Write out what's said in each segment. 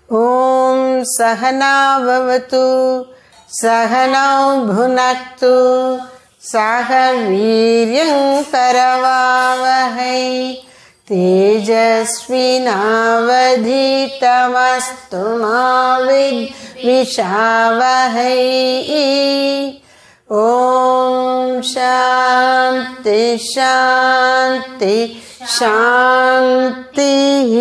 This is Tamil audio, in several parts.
ॐ सहनाववतु सहनौ भुनक्तु सह वीर्यङ्करवावहै तेजस्विनावधीतमस्तु मा विद्विषावहै ॐ शान्ति शान्ति शान्तिः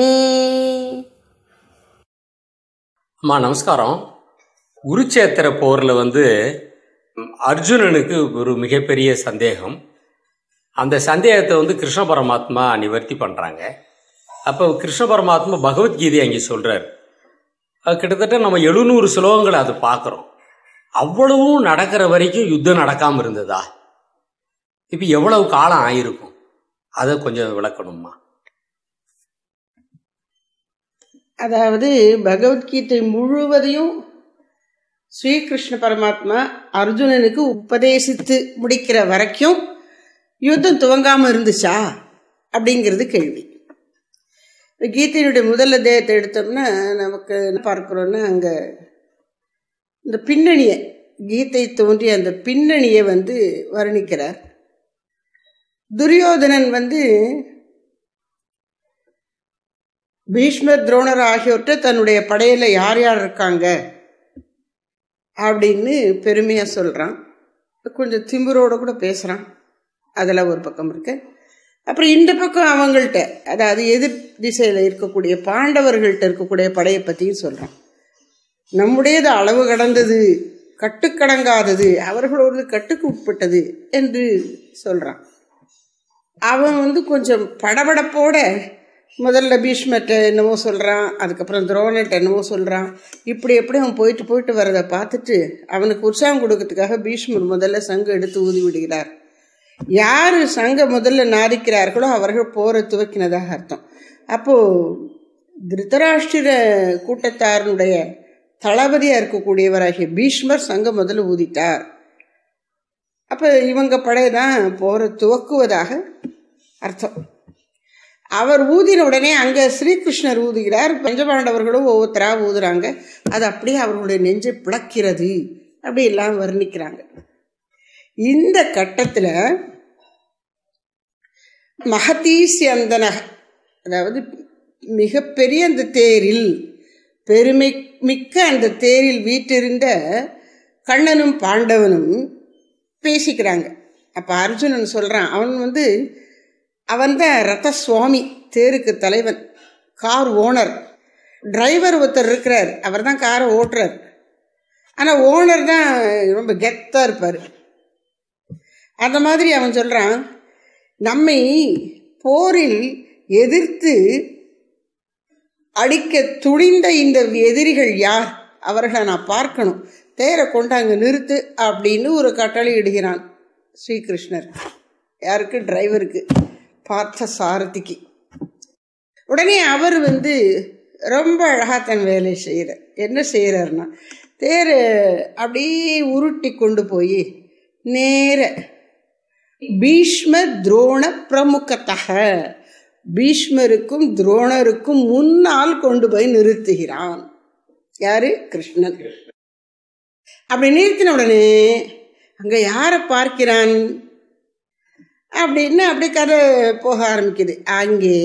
அம்மா நமஸ்காரம் குருச்சேத்திர போரில் வந்து அர்ஜுனனுக்கு ஒரு மிகப்பெரிய சந்தேகம் அந்த சந்தேகத்தை வந்து கிருஷ்ண பரமாத்மா நிவர்த்தி பண்ணுறாங்க அப்போ கிருஷ்ண பரமாத்மா பகவத்கீதை அங்கே சொல்கிறார் கிட்டத்தட்ட நம்ம எழுநூறு ஸ்லோகங்களை அது பார்க்குறோம் அவ்வளவும் நடக்கிற வரைக்கும் யுத்தம் நடக்காமல் இருந்ததா இப்போ எவ்வளவு காலம் ஆயிருக்கும் அதை கொஞ்சம் விளக்கணும்மா அதாவது பகவத்கீதை முழுவதையும் ஸ்ரீகிருஷ்ண பரமாத்மா அர்ஜுனனுக்கு உபதேசித்து முடிக்கிற வரைக்கும் யுத்தம் துவங்காமல் இருந்துச்சா அப்படிங்கிறது கேள்வி கீதையினுடைய முதல் அத்தியாயத்தை எடுத்தோம்னா நமக்கு என்ன பார்க்குறோன்னா அங்கே இந்த பின்னணியை கீதை தோன்றிய அந்த பின்னணியை வந்து வர்ணிக்கிறார் துரியோதனன் வந்து பீஷ்மர் துரோணர் ஆகியோர்கிட்ட தன்னுடைய படையில யார் யார் இருக்காங்க அப்படின்னு பெருமையாக சொல்கிறான் கொஞ்சம் திமிரோட கூட பேசுகிறான் அதில் ஒரு பக்கம் இருக்கு அப்புறம் இந்த பக்கம் அவங்கள்ட்ட அதாவது எதிர் திசையில் இருக்கக்கூடிய பாண்டவர்கள்ட்ட இருக்கக்கூடிய படையை பற்றியும் சொல்கிறான் நம்முடையது அளவு கடந்தது கட்டுக்கடங்காதது அவர்களோடு கட்டுக்கு உட்பட்டது என்று சொல்கிறான் அவன் வந்து கொஞ்சம் படபடப்போட முதல்ல பீஷ்மர்கிட்ட என்னமோ சொல்கிறான் அதுக்கப்புறம் துரோணர்கிட்ட என்னமோ சொல்கிறான் இப்படி எப்படி அவன் போயிட்டு போயிட்டு வரதை பார்த்துட்டு அவனுக்கு உற்சாகம் கொடுக்கறதுக்காக பீஷ்மர் முதல்ல சங்கு எடுத்து ஊதி விடுகிறார் யார் சங்க முதல்ல நாரிக்கிறார்களோ அவர்கள் போரை துவக்கினதாக அர்த்தம் அப்போது திருதராஷ்டிர கூட்டத்தாரனுடைய தளபதியாக இருக்கக்கூடியவராகிய பீஷ்மர் சங்க முதல்ல ஊதிட்டார் அப்போ இவங்க படை தான் போரை துவக்குவதாக அர்த்தம் அவர் ஊதின உடனே அங்கே ஸ்ரீகிருஷ்ணர் ஊதுகிறார் பஞ்சபாண்டவர்களும் ஒவ்வொருத்தராக ஊதுறாங்க அது அப்படியே அவர்களுடைய நெஞ்சை பிளக்கிறது அப்படி எல்லாம் வர்ணிக்கிறாங்க இந்த கட்டத்தில் மகதீசியந்தன அதாவது மிகப்பெரிய அந்த தேரில் பெருமை மிக்க அந்த தேரில் வீட்டிருந்த கண்ணனும் பாண்டவனும் பேசிக்கிறாங்க அப்போ அர்ஜுனன் சொல்கிறான் அவன் வந்து அவன் தான் ரத்த சுவாமி தேருக்கு தலைவன் கார் ஓனர் டிரைவர் ஒருத்தர் இருக்கிறார் அவர் தான் காரை ஓட்டுறார் ஆனால் ஓனர் தான் ரொம்ப கெத்தாக இருப்பார் அந்த மாதிரி அவன் சொல்கிறான் நம்மை போரில் எதிர்த்து அடிக்க துணிந்த இந்த எதிரிகள் யார் அவர்களை நான் பார்க்கணும் தேரை கொண்டாங்க நிறுத்து அப்படின்னு ஒரு கட்டளை இடுகிறான் ஸ்ரீகிருஷ்ணர் யாருக்கு டிரைவருக்கு பார்த்த சாரதிக்கு உடனே அவர் வந்து ரொம்ப அழகாக தன் வேலையை செய்கிறார் என்ன செய்கிறாருன்னா தேரை அப்படியே உருட்டி கொண்டு போய் நேர பீஷ்ம துரோண பிரமுகத்தக பீஷ்மருக்கும் துரோணருக்கும் முன்னால் கொண்டு போய் நிறுத்துகிறான் யாரு கிருஷ்ணன் அப்படி நிறுத்தின உடனே அங்கே யாரை பார்க்கிறான் அப்படின்னு அப்படி கதை போக ஆரம்பிக்குது அங்கே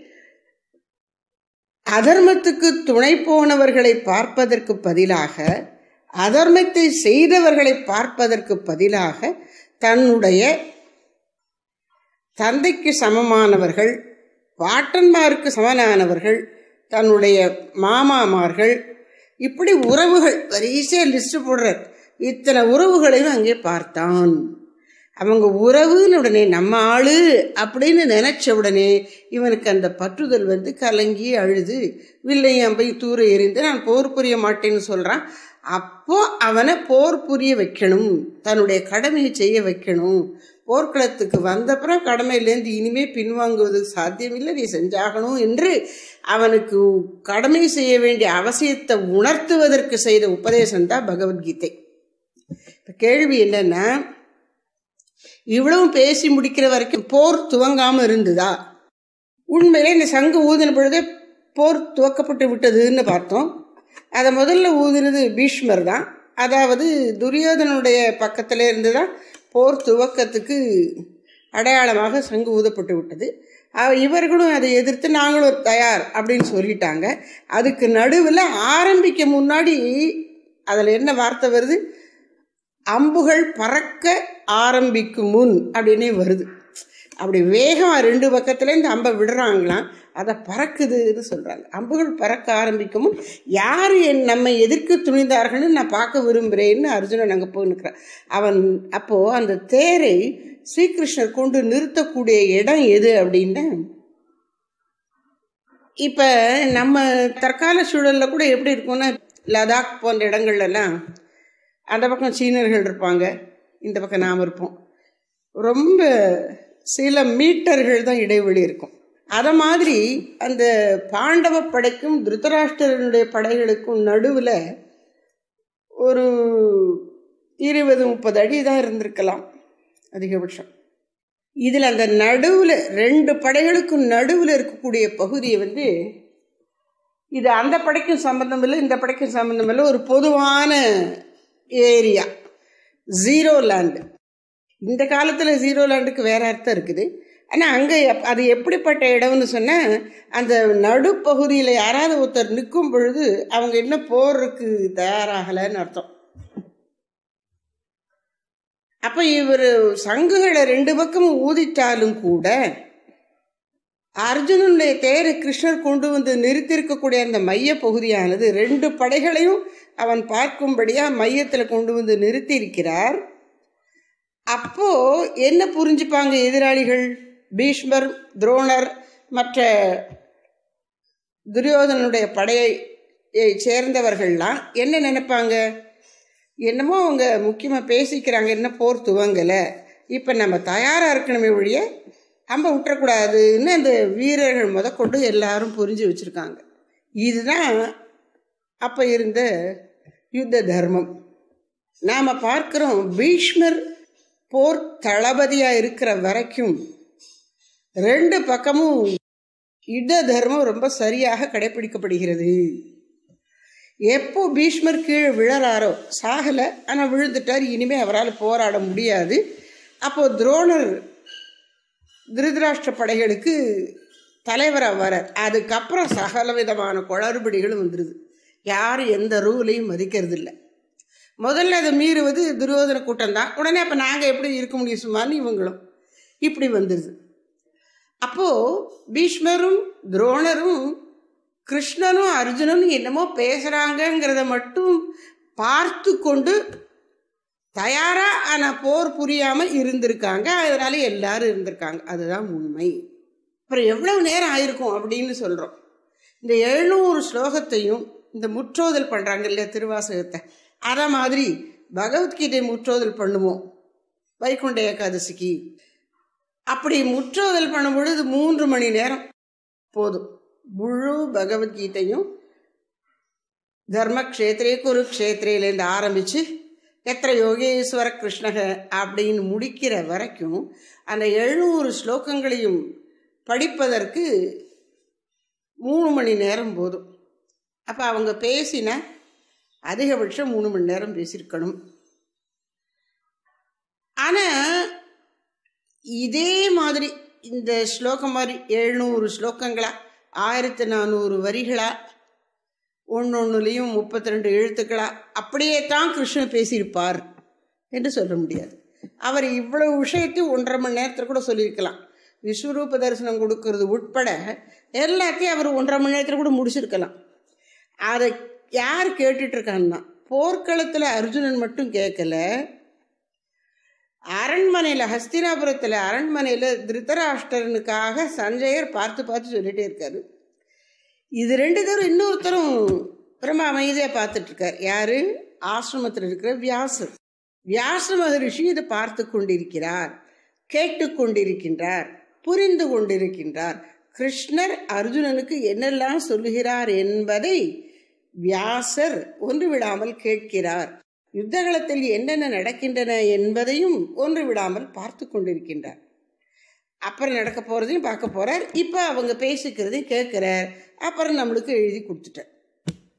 அதர்மத்துக்கு துணை போனவர்களை பார்ப்பதற்கு பதிலாக அதர்மத்தை செய்தவர்களை பார்ப்பதற்கு பதிலாக தன்னுடைய தந்தைக்கு சமமானவர்கள் பாட்டன்மாருக்கு சமனானவர்கள் தன்னுடைய மாமாமார்கள் இப்படி உறவுகள் வரிசையாக லிஸ்ட் போடுறார் இத்தனை உறவுகளையும் அங்கே பார்த்தான் அவங்க உறவுன்னு உடனே நம்ம ஆளு அப்படின்னு நினைச்ச உடனே இவனுக்கு அந்த பற்றுதல் வந்து கலங்கி அழுது வில்லையும் போய் தூர எறிந்து நான் போர் புரிய மாட்டேன்னு சொல்கிறான் அப்போ அவனை போர் புரிய வைக்கணும் தன்னுடைய கடமையை செய்ய வைக்கணும் போர்க்களத்துக்கு வந்தப்புறம் கடமையிலேருந்து இனிமே பின்வாங்குவது சாத்தியமில்லை நீ செஞ்சாகணும் என்று அவனுக்கு கடமை செய்ய வேண்டிய அவசியத்தை உணர்த்துவதற்கு செய்த உபதேசம் தான் பகவத்கீதை இப்போ கேள்வி என்னன்னா இவ்வளவும் பேசி முடிக்கிற வரைக்கும் போர் துவங்காமல் இருந்ததா உண்மையிலே இந்த சங்கு ஊதின பொழுதே போர் துவக்கப்பட்டு விட்டதுன்னு பார்த்தோம் அதை முதல்ல ஊதினது பீஷ்மர் தான் அதாவது துரியோதனுடைய பக்கத்தில் இருந்து தான் போர் துவக்கத்துக்கு அடையாளமாக சங்கு ஊதப்பட்டு விட்டது அவ- இவர்களும் அதை எதிர்த்து நாங்களும் தயார் அப்படின்னு சொல்லிட்டாங்க அதுக்கு நடுவில் ஆரம்பிக்க முன்னாடி அதில் என்ன வார்த்தை வருது அம்புகள் பறக்க ஆரம்பிக்கும் முன் அப்படின்னே வருது அப்படி வேகம் ரெண்டு பக்கத்துல இந்த அம்பை விடுறாங்களாம் அதை பறக்குதுன்னு சொல்கிறாங்க அம்புகள் பறக்க ஆரம்பிக்கும் முன் யார் என் நம்மை எதிர்க்க துணிந்தார்கள்னு நான் பார்க்க விரும்புகிறேன்னு அர்ஜுனன் அங்கே போய் நிற்கிறான் அவன் அப்போது அந்த தேரை ஸ்ரீகிருஷ்ணர் கொண்டு நிறுத்தக்கூடிய இடம் எது அப்படின்னா இப்போ நம்ம தற்கால சூழலில் கூட எப்படி இருக்கும்னா லடாக் போன்ற இடங்கள்லாம் அந்த பக்கம் சீனர்கள் இருப்பாங்க இந்த பக்கம் நாம் இருப்போம் ரொம்ப சில மீட்டர்கள் தான் இடைவெளி இருக்கும் அதை மாதிரி அந்த பாண்டவ படைக்கும் திருதராஷ்டிரனுடைய படைகளுக்கும் நடுவில் ஒரு இருபது முப்பது அடி தான் இருந்திருக்கலாம் அதிகபட்சம் இதில் அந்த நடுவில் ரெண்டு படைகளுக்கும் நடுவில் இருக்கக்கூடிய பகுதியை வந்து இது அந்த படைக்கும் சம்பந்தம் இல்லை இந்த படைக்கும் சம்பந்தம் இல்லை ஒரு பொதுவான ஏரியா ஜீரோ லேண்டு இந்த காலத்தில் ஜீரோ லேண்டுக்கு வேற அர்த்தம் இருக்குது ஆனால் அங்கே அது எப்படிப்பட்ட இடம்னு சொன்னால் அந்த நடுப்பகுதியில் யாராவது ஒருத்தர் நிற்கும் பொழுது அவங்க என்ன போருக்கு தயாராகலைன்னு அர்த்தம் அப்போ இவர் சங்குகளை ரெண்டு பக்கமும் ஊதிட்டாலும் கூட அர்ஜுனனுடைய தேரை கிருஷ்ணர் கொண்டு வந்து நிறுத்தியிருக்கக்கூடிய அந்த மைய பகுதியானது ரெண்டு படைகளையும் அவன் பார்க்கும்படியா மையத்தில் கொண்டு வந்து நிறுத்தியிருக்கிறார் அப்போ என்ன புரிஞ்சுப்பாங்க எதிராளிகள் பீஷ்மர் துரோணர் மற்ற துரியோதனுடைய படையை சேர்ந்தவர்கள்லாம் என்ன நினைப்பாங்க என்னமோ அவங்க முக்கியமாக பேசிக்கிறாங்க என்ன போர் துவங்கலை இப்போ நம்ம தயாராக இருக்கணுமே ஒழிய அம்ப விட்டுறக்கூடாதுன்னு அந்த வீரர்கள் முதற்கொண்டு எல்லாரும் புரிஞ்சு வச்சுருக்காங்க இதுதான் அப்போ இருந்த யுத்த தர்மம் நாம் பார்க்குறோம் பீஷ்மர் போர் தளபதியாக இருக்கிற வரைக்கும் ரெண்டு பக்கமும் யுத்த தர்மம் ரொம்ப சரியாக கடைபிடிக்கப்படுகிறது எப்போ பீஷ்மர் கீழே விழறாரோ சாகலை ஆனால் விழுந்துட்டார் இனிமேல் அவரால் போராட முடியாது அப்போது துரோணர் திருதராஷ்டிர படைகளுக்கு தலைவராக வர அதுக்கப்புறம் சகல விதமான குளறுபடிகளும் வந்துடுது யாரும் எந்த ரூலையும் மதிக்கிறது இல்லை முதல்ல அதை மீறுவது துரியோதன கூட்டம் தான் உடனே அப்போ நாங்கள் எப்படி இருக்க முடியும் சும்மான்னு இவங்களும் இப்படி வந்துடுது அப்போது பீஷ்மரும் துரோணரும் கிருஷ்ணனும் அர்ஜுனனும் என்னமோ பேசுகிறாங்கங்கிறத மட்டும் பார்த்து கொண்டு தயாராக ஆனால் போர் புரியாமல் இருந்திருக்காங்க அதனால எல்லாரும் இருந்திருக்காங்க அதுதான் உண்மை அப்புறம் எவ்வளவு நேரம் ஆயிருக்கும் அப்படின்னு சொல்கிறோம் இந்த எழுநூறு ஸ்லோகத்தையும் இந்த முற்றோதல் பண்ணுறாங்க இல்லையா திருவாசகத்தை அதை மாதிரி பகவத்கீதை முற்றோதல் பண்ணுவோம் வைகுண்ட ஏகாதசிக்கு அப்படி முற்றோதல் பண்ணும் பொழுது மூன்று மணி நேரம் போதும் முழு பகவத்கீதையும் தர்மக்ஷேத்திரே குருக்ஷேத்திரையிலேருந்து ஆரம்பித்து எத்திர யோகேஸ்வர கிருஷ்ணக அப்படின்னு முடிக்கிற வரைக்கும் அந்த எழுநூறு ஸ்லோகங்களையும் படிப்பதற்கு மூணு மணி நேரம் போதும் அப்போ அவங்க பேசின அதிகபட்சம் மூணு மணி நேரம் பேசியிருக்கணும் ஆனால் இதே மாதிரி இந்த ஸ்லோகம் மாதிரி எழுநூறு ஸ்லோகங்களா ஆயிரத்தி நானூறு வரிகளா ஒன்று ஒன்றுலேயும் முப்பத்தி ரெண்டு எழுத்துக்களா அப்படியே தான் கிருஷ்ணன் பேசியிருப்பார் என்று சொல்ல முடியாது அவர் இவ்வளவு விஷயத்தையும் ஒன்றரை மணி நேரத்தில் கூட சொல்லியிருக்கலாம் விஸ்வரூப தரிசனம் கொடுக்கறது உட்பட எல்லாத்தையும் அவர் ஒன்றரை மணி நேரத்தில் கூட முடிச்சிருக்கலாம் அதை யார் கேட்டுட்டு இருக்கான்னா போர்க்களத்தில் அர்ஜுனன் மட்டும் கேட்கல அரண்மனையில் ஹஸ்தினாபுரத்தில் அரண்மனையில் திருத்தராஷ்டரனுக்காக சஞ்சயர் பார்த்து பார்த்து சொல்லிட்டே இருக்காரு இது ரெண்டு தரும் இன்னொருத்தரும் ரொம்ப அமைதியாக பார்த்துட்டு இருக்கார் யாரு ஆசிரமத்தில் இருக்கிற வியாசர் வியாச மகரிஷி இதை பார்த்து கொண்டிருக்கிறார் கேட்டு கொண்டிருக்கின்றார் புரிந்து கொண்டிருக்கின்றார் கிருஷ்ணர் அர்ஜுனனுக்கு என்னெல்லாம் சொல்லுகிறார் என்பதை வியாசர் ஒன்று விடாமல் கேட்கிறார் யுத்தகலத்தில் என்னென்ன நடக்கின்றன என்பதையும் ஒன்று விடாமல் பார்த்து கொண்டிருக்கின்றார் அப்புறம் நடக்க போகிறதையும் பார்க்க போகிறார் இப்போ அவங்க பேசிக்கிறதையும் கேட்குறார் அப்புறம் நம்மளுக்கு எழுதி கொடுத்துட்டார்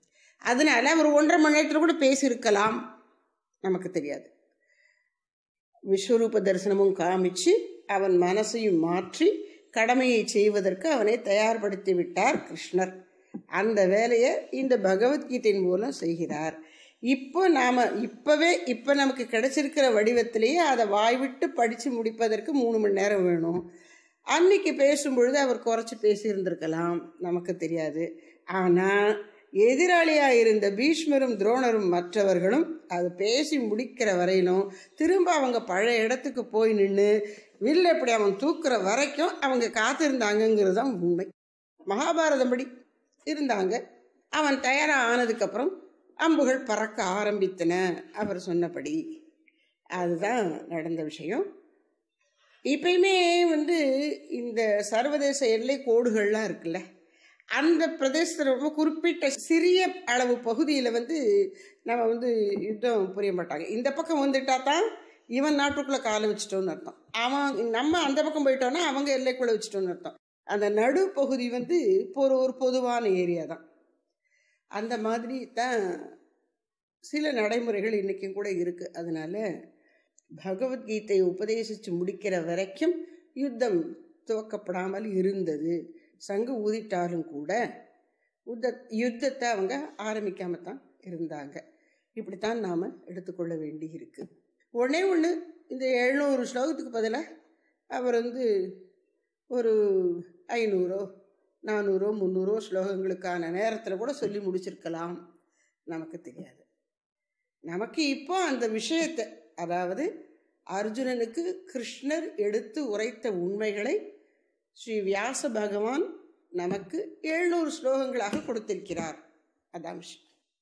அதனால அவர் ஒன்றரை மணி நேரத்தில் கூட பேசியிருக்கலாம் நமக்கு தெரியாது விஸ்வரூப தரிசனமும் காமிச்சு அவன் மனசையும் மாற்றி கடமையை செய்வதற்கு அவனை தயார்படுத்தி விட்டார் கிருஷ்ணர் அந்த வேலையை இந்த பகவத்கீதையின் மூலம் செய்கிறார் இப்போ நாம இப்பவே இப்போ நமக்கு கிடைச்சிருக்கிற வடிவத்திலேயே அதை வாய்விட்டு படித்து முடிப்பதற்கு மூணு மணி நேரம் வேணும் அன்னைக்கு பேசும்பொழுது அவர் குறைச்சி பேசியிருந்திருக்கலாம் நமக்கு தெரியாது ஆனால் எதிராளியாக இருந்த பீஷ்மரும் துரோணரும் மற்றவர்களும் அது பேசி முடிக்கிற வரையிலும் திரும்ப அவங்க பழைய இடத்துக்கு போய் நின்று வில்ல எப்படி அவன் தூக்குற வரைக்கும் அவங்க காத்திருந்தாங்கங்கிறது தான் உண்மை மகாபாரதம் படி இருந்தாங்க அவன் தயாராக ஆனதுக்கப்புறம் அம்புகள் பறக்க ஆரம்பித்தன அவர் சொன்னபடி அதுதான் நடந்த விஷயம் இப்பயுமே வந்து இந்த சர்வதேச எல்லை கோடுகள்லாம் இருக்குல்ல அந்த பிரதேசத்தில் ரொம்ப குறிப்பிட்ட சிறிய அளவு பகுதியில் வந்து நம்ம வந்து யுத்தம் புரிய மாட்டாங்க இந்த பக்கம் வந்துட்டா தான் இவன் நாட்டுக்குள்ளே காலை வச்சிட்டோன்னு அர்த்தம் அவன் நம்ம அந்த பக்கம் போயிட்டோன்னா அவங்க எல்லைக்குள்ளே வச்சிட்டோன்னு அர்த்தம் அந்த நடு பகுதி வந்து இப்போ ஒரு ஒரு பொதுவான ஏரியா தான் அந்த மாதிரி தான் சில நடைமுறைகள் இன்றைக்கும் கூட இருக்குது அதனால பகவத்கீதையை உபதேசித்து முடிக்கிற வரைக்கும் யுத்தம் துவக்கப்படாமல் இருந்தது சங்கு ஊதிட்டாலும் கூட யுத்த யுத்தத்தை அவங்க ஆரம்பிக்காம தான் இருந்தாங்க இப்படித்தான் நாம் எடுத்துக்கொள்ள வேண்டி இருக்கு ஒன்றே ஒன்று இந்த எழுநூறு ஸ்லோகத்துக்கு பதிலாக அவர் வந்து ஒரு ஐநூறோ நானூறோ முந்நூறோ ஸ்லோகங்களுக்கான நேரத்தில் கூட சொல்லி முடிச்சிருக்கலாம் நமக்கு தெரியாது நமக்கு இப்போ அந்த விஷயத்தை அதாவது அர்ஜுனனுக்கு கிருஷ்ணர் எடுத்து உரைத்த உண்மைகளை ஸ்ரீ வியாச பகவான் நமக்கு எழுநூறு ஸ்லோகங்களாக கொடுத்திருக்கிறார் அதான் விஷயம்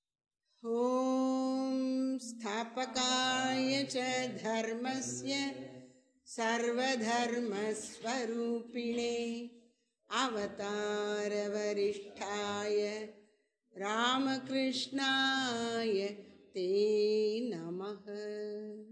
ஓம் ஸ்தாபகாய ச தர்மஸ்ய सर्वधर्मस्वरूपिणे अवतारवरिष्ठाय रामकृष्णाय ते नमः